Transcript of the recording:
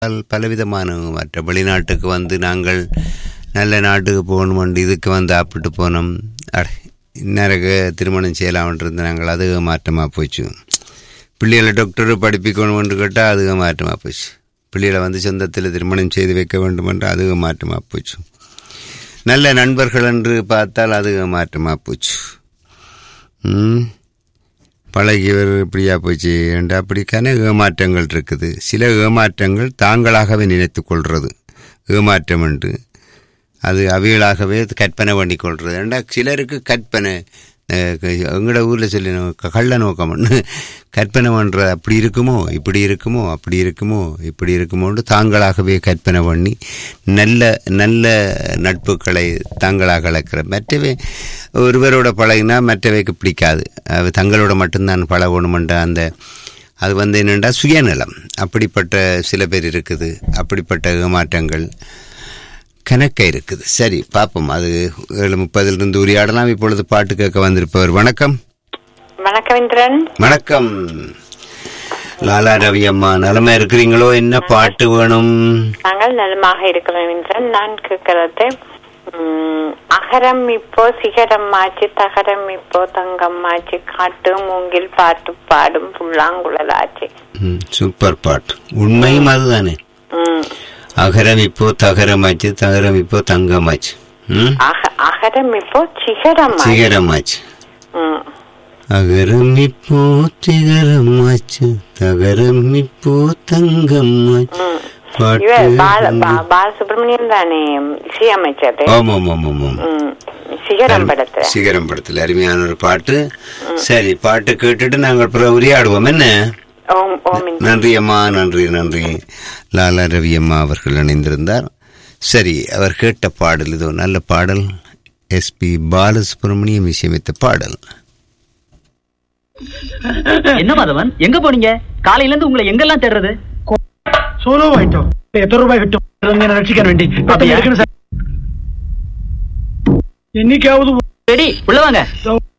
பல்- பலவிதமான மற்ற வெளிநாட்டுக்கு வந்து நாங்கள் நல்ல நாட்டுக்கு போகணும் இதுக்கு வந்து சாப்பிட்டு போனோம் அட இன்னருக்கு திருமணம் செய்யலாம்ன்றது நாங்கள் அது மாற்றமாக போச்சு பிள்ளைகளை டாக்டர் படிப்பிக்கணும்னு கேட்டால் அதுக மாற்றமாக போச்சு பிள்ளைகளை வந்து சொந்தத்தில் திருமணம் செய்து வைக்க வேண்டும் என்று அதுக மாற்றமாக போச்சு நல்ல நண்பர்கள் என்று பார்த்தால் அதுக மாற்றமாக போச்சு ம் பழகியவர் இப்படியா போச்சு என்று அப்படிக்கான ஏமாற்றங்கள் இருக்குது சில ஏமாற்றங்கள் தாங்களாகவே நினைத்து கொள்வது ஏமாற்றம் என்று அது அவியலாகவே கற்பனை பண்ணி கொள்வது ஏண்டா சிலருக்கு கற்பனை அஹ், எங்களோட ஊரில் சொல்லி கள்ள நோக்கம்னு கற்பனை பண்ணுறது அப்படி இருக்குமோ இப்படி இருக்குமோ அப்படி இருக்குமோ இப்படி இருக்குமோன்னு தாங்களாகவே கற்பனை பண்ணி நல்ல நல்ல நட்புகளை தாங்களாக இழக்கிற மற்றவை ஒருவரோட பழகினா மற்றவைக்கு பிடிக்காது அது தங்களோட மட்டும்தான் பழகணுமென்ற அந்த அது வந்து என்னென்னா சுயநலம் அப்படிப்பட்ட சில பேர் இருக்குது அப்படிப்பட்ட ஏமாற்றங்கள் கணக்க இருக்குது சரி பார்ப்போம் அது ஏழு முப்பதிலிருந்து உரையாடலாம் இப்பொழுது பாட்டு கேட்க வந்திருப்பவர் வணக்கம் வணக்கம் இந்திரன் வணக்கம் லாலா ரவி அம்மா நலமா இருக்கிறீங்களோ என்ன பாட்டு வேணும் நாங்கள் நலமாக இருக்கிறோம் இந்திரன் நான் கேட்கறது உம், அகரம் இப்போ சிகரம் ஆச்சு தகரம் இப்போ தங்கம் ஆச்சு காட்டு மூங்கில் பாட்டு பாடும் புல்லாங்குழல் ஆச்சு ம், சூப்பர் பாட்டு உண்மையும் அதுதானே உம், அகரம் இப்போ தகரமாச்சு தகரம் இப்போ தங்கமாச்சு ம் அக- அகரம் இப்போ சிகரம் ஆச்சு சிகரமாச்சு உம், அகரம் இப்போ சிகரமாச்சு தகரம் இப்போ தங்கமாச்சு உம். பாட்டு இவர் பால பா- பாலசுப்ரமணியம் தானே இசையமைச்சது ஆமாம் ஆமாம் ஆமாம் உம், சிகரம் படத்துல சிகரம் படத்தில் அருமையான ஒரு பாட்டு சரி பாட்டு கேட்டுட்டு நாங்கள் அப்புறம் உரையாடுவோம் என்ன ஓம் ஓம் இந்திரன். நன்றி அம்மா நன்றி நன்றி லாலா ரவி அம்மா அவர்கள் இணைந்திருந்தார் சரி அவர் கேட்ட பாடல் இதோ நல்ல பாடல் எஸ்பி பாலசுப்ரமணியம் இசையமைத்த பாடல் என்ன மாதவன் எங்க போனீங்க காலையில இருந்து உங்களை எங்கெல்லாம் தேடுறது സോളോ ആയിട്ടോ എത്ര രൂപ കിട്ടും ഇതൊന്ന് ഞാൻ രക്ഷിക്കാൻ വേണ്ടി പെട്ടെന്ന് എടുക്കണം സാർ എനിക്കാവത് ரெடி உள்ள வாங்க